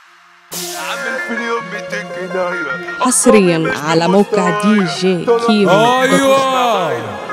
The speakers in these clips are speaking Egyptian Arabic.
عامل في اليوم 200 جنيه حصريا على موقع دي جي كيمو ايوه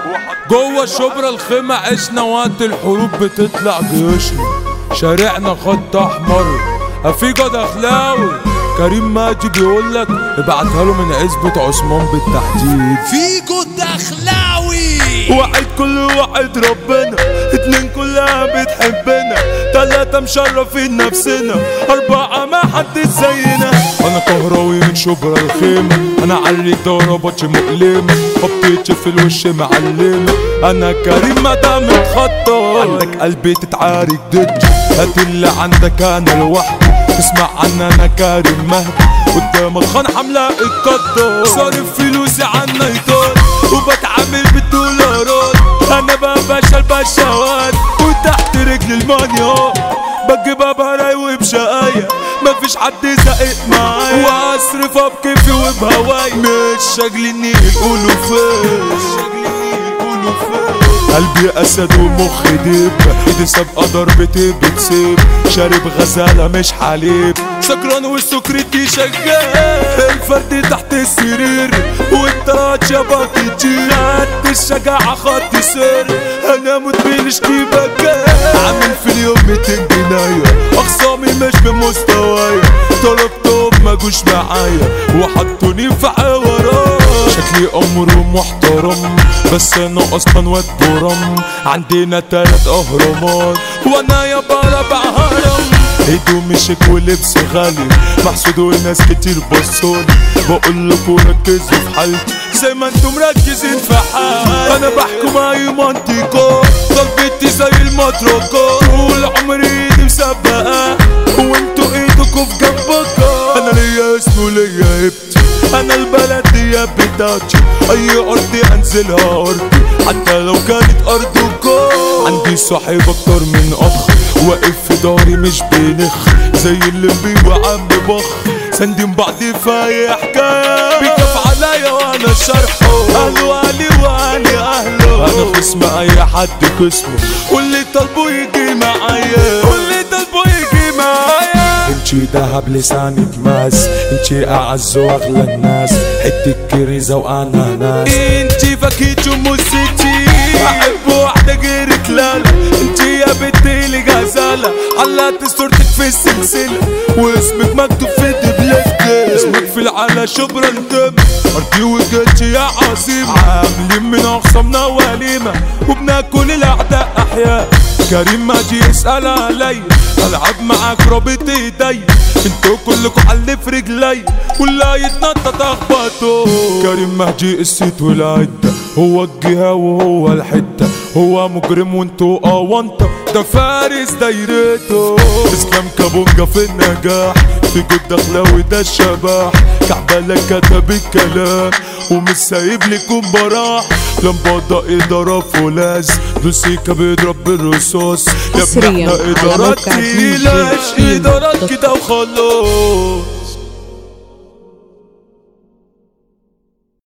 جوه شبرا الخيمة عشنا وقت الحروب بتطلع جيوشنا شارعنا خط احمر افيجو دخلاوي كريم ماجي بيقول لك ابعتها له من عزبة عثمان بالتحديد فيجو الدخلاوي واحد كل واحد ربنا اتنين كلها بتحبنا تلاتة مشرفين نفسنا أربعة ما حد زينا أنا كهراوي من شبرا الخيمة أنا عليك ضرباتش مؤلمة خبطتش في الوش معلمة أنا كريم مدام متخطى عندك قلبي تتعارك ضدي هات اللي عندك أنا لوحدي اسمع عنا أنا كريم مهدي قدامك خان حملة القطة صارف فلوسي عنا يطول وبتعامل بالدولارات انا بقى باشا البشوات وتحت رجل المانيا بجيبها براي وبشقايا مفيش حد زقق معايا واصرفها بكيفي وبهواي مش شاغلني يقولوا فين مش شاغلني يقولوا فين قلبي اسد ومخي دب ايدي سابقه ضربتي بتسيب شارب غزاله مش حليب سكران والسكرتي شغال الفرد تحت السرير وانت شبك كتير قد الشجاعة خط سير انا مدمن اشتباكات عامل في اليوم 200 جناية اخصامي مش بمستوايا طلبتهم ما جوش معايا وحطوني في حوارات شكلي امر ومحترم بس انا اصلا واد برم عندنا تلات اهرامات وانا يا ربع هرم هدومي شيك ولبس غالي محسود والناس كتير بصوني بقول لكم ركزوا في حالتي زي ما انتم مركزين في حالي انا بحكم اي منطقة ضربتي زي المطرقة طول عمري ايدي مسبقة وانتوا ايدكم في جنبك انا ليا اسم وليا هبتي انا البلد دي بتاعتي اي ارض انزلها ارضي حتى لو كانت ارضكم عندي صاحب اكتر من اخ واقف في داري مش بنخ زي الليمبي وعم بخ سندين بعض في اي حكايه بيكف عليا وانا شرحه اهله اهلي واهلي اهله انا خصم اي حد خصمه واللي طالبه يجي معايا واللي طالبه يجي معايا انتي دهب لسانك ماس انتي اعز واغلى الناس حتة كريزة واناناس انتي فاكيتو موسيتي احب واحدة غيرك لالا انتي يا بنتي لي غزالة علقت صورتك في السلسلة واسمك مكتوب في دبلتي اسمك في العلا شبرا الدم ارضي وجهتي يا عظيم عاملين من اخصامنا وليمة وبناكل الاعداء احياء كريم ماجي يسأل علي العب معاك رابط ايدي انتوا كلكم علي في رجلي ولا يتنطط اخبطوا كريم مهجي السيت والعدة هو الجهة وهو الحتة هو مجرم وانتوا اونطة ده فارس دايرته اسلام كابونجا في النجاح في جود دخلاوي ده الشبح كعبالة كتب الكلام ومش سايب لكم براح لمبادة إدارة فولاذ دوسيكا بيضرب بالرصاص يا ابني حصرياً احنا على إدارات موقع تقيلة DJ إدارات كده وخلاص